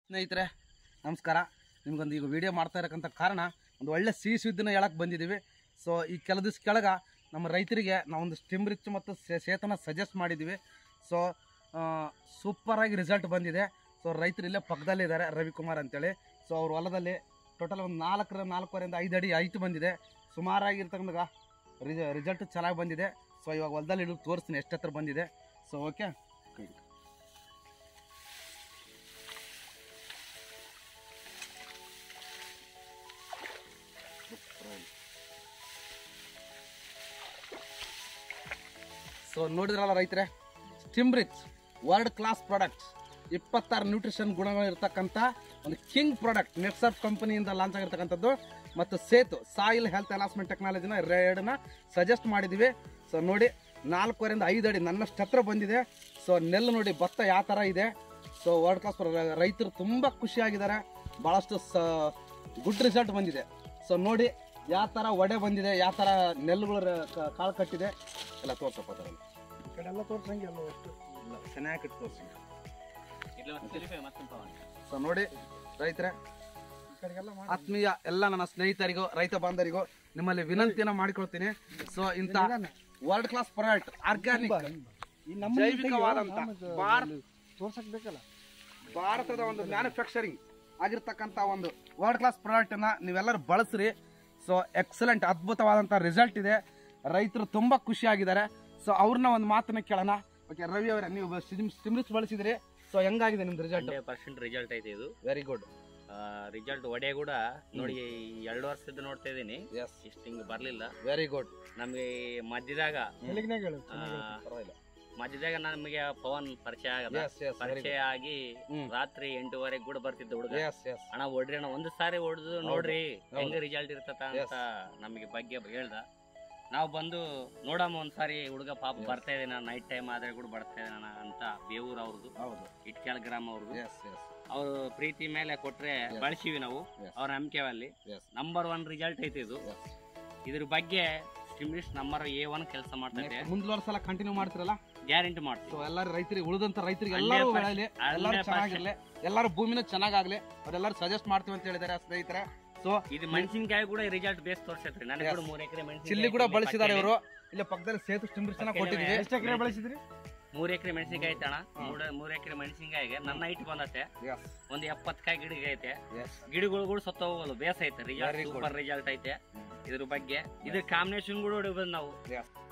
ಸ್ನೇಹಿತರೆ ನಮಸ್ಕಾರ ನಿಮ್ಗೊಂದು ಈಗ ವಿಡಿಯೋ ಮಾಡ್ತಾ ಇರೋಕ್ಕಂಥ ಕಾರಣ ಒಂದು ಒಳ್ಳೆ ಸಿಹಿ ಸುದ್ದಿನ ಹೇಳಕ್ಕೆ ಬಂದಿದ್ದೀವಿ ಸೊ ಈ ಕೆಲ ದಿವ್ಸ ಕೆಳಗೆ ನಮ್ಮ ರೈತರಿಗೆ ನಾವೊಂದು ಸ್ಟಿಮ್ ರಿಚ್ ಮತ್ತು ಸೇ- ಸೇತನ ಸಜೆಸ್ಟ್ ಮಾಡಿದ್ದೀವಿ ಸೊ ಸೂಪರಾಗಿ ರಿಸಲ್ಟ್ ಬಂದಿದೆ ಸೊ ರೈತರು ಇಲ್ಲೇ ಪಕ್ಕದಲ್ಲಿದ್ದಾರೆ ರವಿಕುಮಾರ್ ಅಂತೇಳಿ ಸೊ ಅವ್ರ ಹೊಲದಲ್ಲಿ ಟೋಟಲ್ ಒಂದು ನಾಲ್ಕರ ನಾಲ್ಕೂವರೆಯಿಂದ ಐದು ಅಡಿ ಹೈಟ್ ಬಂದಿದೆ ಸುಮಾರಾಗಿರ್ತಕ್ಕಂಥ ರಿಸ ರಿಸಲ್ಟ್ ಚೆನ್ನಾಗಿ ಬಂದಿದೆ ಸೊ ಇವಾಗ ಹೊಲದಲ್ಲಿ ಇಳಿದು ತೋರಿಸ್ತೀನಿ ಎಷ್ಟು ಹತ್ರ ಬಂದಿದೆ ಸೊ ಓಕೆ ಸೊ ನೋಡಿದ್ರಲ್ಲ ರೈತರೆ ಸ್ಟಿಮ್ರಿಚ್ ವರ್ಲ್ಡ್ ಕ್ಲಾಸ್ ಪ್ರಾಡಕ್ಟ್ ಇಪ್ಪತ್ತಾರು ನ್ಯೂಟ್ರಿಷನ್ ಗುಣಗಳು ಇರ್ತಕ್ಕಂಥ ಒಂದು ಕಿಂಗ್ ಪ್ರಾಡಕ್ಟ್ ನೆಕ್ಸಪ್ ಕಂಪನಿಯಿಂದ ಲಾಂಚ್ ಆಗಿರ್ತಕ್ಕಂಥದ್ದು ಮತ್ತು ಸೇತು ಸಾಯಿಲ್ ಹೆಲ್ತ್ ಅನಾಸ್ಮೆಂಟ್ ಟೆಕ್ನಾಲಜಿನ ಎರಡನ್ನ ಸಜೆಸ್ಟ್ ಮಾಡಿದ್ದೀವಿ ಸೊ ನೋಡಿ ನಾಲ್ಕೂವರೆಯಿಂದ ಐದು ಅಡಿ ನನ್ನಷ್ಟು ಹತ್ರ ಬಂದಿದೆ ಸೊ ನೆಲ್ಲು ನೋಡಿ ಭತ್ತ ಯಾವ ಥರ ಇದೆ ಸೊ ವರ್ಲ್ಡ್ ಕ್ಲಾಸ್ ರೈತರು ತುಂಬ ಖುಷಿಯಾಗಿದ್ದಾರೆ ಭಾಳಷ್ಟು ಸ ಗುಡ್ ರಿಸಲ್ಟ್ ಬಂದಿದೆ ಸೊ ನೋಡಿ ಯಾವ ಥರ ಒಡೆ ಬಂದಿದೆ ಯಾವ ಥರ ನೆಲ್ಲುಗಳು ರ- ಕ- ಕಾಳು ಕಟ್ಟಿದೆ ಎಲ್ಲ ತೋರ್ಸಪ್ಪ ಅದರಲ್ಲಿ ಈ ಕಡೆ ಎಲ್ಲ ತೋರ್ಸಂಗಿಲ್ಲ ಅಷ್ಟು ಚೆನ್ನಾಗಿ ತೋರಿಸಿ ಸೊ ನೋಡಿ ರೈತರೆ ಈ ಕಡೆಗೆಲ್ಲ ಮಾಡಿ ಆತ್ಮೀಯ ಎಲ್ಲ ನನ್ನ ಸ್ನೇಹಿತರಿಗೂ ರೈತ ಬಾಂಧವರಿಗೂ ನಿಮ್ಮಲ್ಲಿ ವಿನಂತಿಯನ್ನ ಮಾಡಿಕೊಳ್ತೀನಿ ಸೊ ಇಂಥ ವರ್ಲ್ಡ್ ಕ್ಲಾಸ್ ಪ್ರಾಡಕ್ಟ್ ಆರ್ಗ್ಯಾನಿಕ್ ಈ ನಮ್ಮ ಜೈವಿಕವಾದಂತ ಭಾರತ ತೋರ್ಸಕ್ ಬೇಕಲ್ಲ ಭಾರತದ ಒಂದು ಮ್ಯಾನುಫ್ಯಾಕ್ಚರಿಂಗ್ ಆಗಿರ್ತಕ್ಕಂಥ ಒಂದು ವರ್ಲ್ಡ್ ಕ್ಲಾಸ್ ಪ್ರಾಡಕ್ಟ್ ಅನ್ನ ನೀವೆಲ್ಲರೂ ಬಳಸ್ರಿ ಸೊ ಎಕ್ಸಲೆಂಟ್ ಅದ್ಭುತವಾದಂಥ ರಿಸಲ್ಟ್ ಇದೆ ರೈತರು ತುಂಬಾ ಖುಷಿಯಾಗಿದ್ದಾರೆ ಸೊ ಅವ್ರನ್ನ ಒಂದು ಮಾತನ್ನ ಕೇಳೋಣ ಓಕೆ ರವಿ ಅವರೇ ನೀವು ಸ್ಟಿಮ್ರಿಚ್ ಬಳಸಿದ್ರಿ ಸೊ ಹೆಂಗಾಗಿದೆ ನಿಮ್ದು ರಿಸಲ್ಟ್ ಹಂಡ್ರೆಡ್ ಪರ್ಸೆಂಟ್ ರಿಸಲ್ಟ್ ಐತೆ ಇದು ವೆರಿ ಗುಡ್ ರಿಸಲ್ಟ್ ಒಡೆ ಕೂಡ ನೋಡಿ ಈ ಎರಡು ವರ್ಷದ ನೋಡ್ತಾ ಇದೀನಿ ಎಸ್ ಇಷ್ಟ ಹಿಂಗ್ ಬರ್ಲಿಲ್ಲ ವೆರಿ ಗುಡ್ ನಮ್ಗೆ ಈ ಮಧ್ಯದಾಗ ಬೆಳಗ್ನಾಗ ಹೇಳು ಆ, ಪರವಾಗಿಲ್ಲ ಮಧ್ಯದಾಗ ನಮಗೆ ಪವನ್ ಪರಿಚಯ ಆಗದ ಎಸ್ ಎಸ್ ವೆರಿ ಪರಿಚಯ ಆಗಿ ಹ್ಮ್. ರಾತ್ರಿ ಎಂಟೂವರೆಗೆ ಕೂಡ ಬರ್ತಿದ್ದ ಹುಡುಗ ಎಸ್ ಎಸ್ ಅಣ್ಣ ಹೊಡ್ರಿ ಅಣ್ಣ ಒಂದು ಸಾರಿ ಹೊಡೆದು ನೋಡ್ರಿ ಹೌದು. ಹೆಂಗ ರಿಸಲ್ಟ್ ಇರ್ತತ ಅಂತ ನಮಗೆ ಬಗ್ಗೆ ಹೇಳ್ದ ನಾವು ಬಂದು ನೋಡಮ್ಮ ಒಂದ್ಸಾರಿ ಹುಡುಗ ಪಾಪ ಬರ್ತಾ ಇದೆ ನಾನು ನೈಟ್ ಟೈಮ್ ಆದ್ರೆ ಕೂಡ ಬರ್ತಾ ಇದ್ದಾನ ಅಂತ ಬೇವೂರ್ ಅವ್ರದ್ದು ಹೌದು ಇಟ್ಕ್ಯಾಳ ಗ್ರಾಮ ಅವ್ರದ್ದು ಎಸ್ ಎಸ್ ಅವರು ಪ್ರೀತಿ ಮೇಲೆ ಕೊಟ್ರೆ ಬಳಸಿವಿ ನಾವು Yes. ಅವ್ರ ನಂಬಿಕೆಯಲ್ಲಿ ಎಸ್ ನಂಬರ್ ಒನ್ ರಿಸಲ್ಟ್ ಐತಿ ಇದು ಇದ್ರ ಬಗ್ಗೆ ಸ್ಟಿಮ್ಲಿಸ್ಟ್ ನಂಬರ್ ಎ ಒನ್ ಕೆಲಸ ಮಾಡ್ತೈತೆ ಮುಂದಿನ ವರ್ಷ ಕಂಟಿನ್ಯೂ ಮಾಡ್ತಿರಲ್ಲ ಗ್ಯಾರಂಟಿ ಮಾಡ್ತೀವಿ ಸೊ ಎಲ್ಲರೂ ರೈತರಿಗೆ ಉಳಿದಂತ ರೈತರಿಗೆ ಎಲ್ಲರೂ ಹಂಡ್ರೆಡ್ ಬೆಳೆಯಲಿ ಹಂಡ್ರೆಡ್ ಎಲ್ಲರೂ ಪರ್ಸೆಂಟ್. ಚೆನ್ನಾಗಿರ್ಲಿ ಎಲ್ಲರೂ ಭೂಮಿನ ಚೆನ್ನಾಗಾಗ್ಲಿ ಅವರೆಲ್ಲರೂ ಸಜೆಸ್ಟ್ ಮಾಡ್ತೀವಿ ಅಂತ ಹೇಳಿದ್ದಾರೆ ಸ್ನೇಹಿತರೆ ಸೊ ಇದು ಮೆಣಸಿನಕಾಯಿ ಕೂಡ ರಿಸಲ್ಟ್ ಬೇಸ್ ತೋರ್ಸೈತ್ರಿ ನನಗೆ ಕೂಡ ಮೂರ್ ಎಕರೆ ಮೆಣಸಿನ ಚಿಲ್ಲಿ ಕೂಡ ಬಳಸಿದ್ದಾರೆ ಇವರು ಇಲ್ಲಿ ಪಕ್ಕದಲ್ಲಿ ಸೇತು ಸ್ಟಿಂಬ್ರಿಸನ ಕೊಟ್ಟಿದ್ದೀವಿ ಎಷ್ಟು ಎಕರೆ ಬಳಸಿದ್ರಿ ಮೂರ್ ಎಕರೆ ಮೆಣಸಿನಕಾಯಿ ಐತಣ ಮೂರ್ ಮೂರ್ ಎಕರೆ ಮೆಣಸಿನಕಾಯಿಗೆ ನನ್ನ ಹೈಟ್ ಬಂದತೆ ಎಸ್ ಒಂದ್ ಎಪ್ಪತ್ ಕಾಯಿ ಗಿಡ ಐತೆ ಎಸ್ ಗಿಡಗಳು ಕೂಡ ಸತ್ತ ಹೋಗಲ್ಲ ಬೇಸ್ ಐತೆ result Very good. Super result ಐತೆ ಇದ್ರ ಬಗ್ಗೆ ಇದ್ರ ಕಾಂಬಿನೇಷನ್ ಕೂಡ ಹೊಡಿಬೋದು ನಾವು ಎಸ್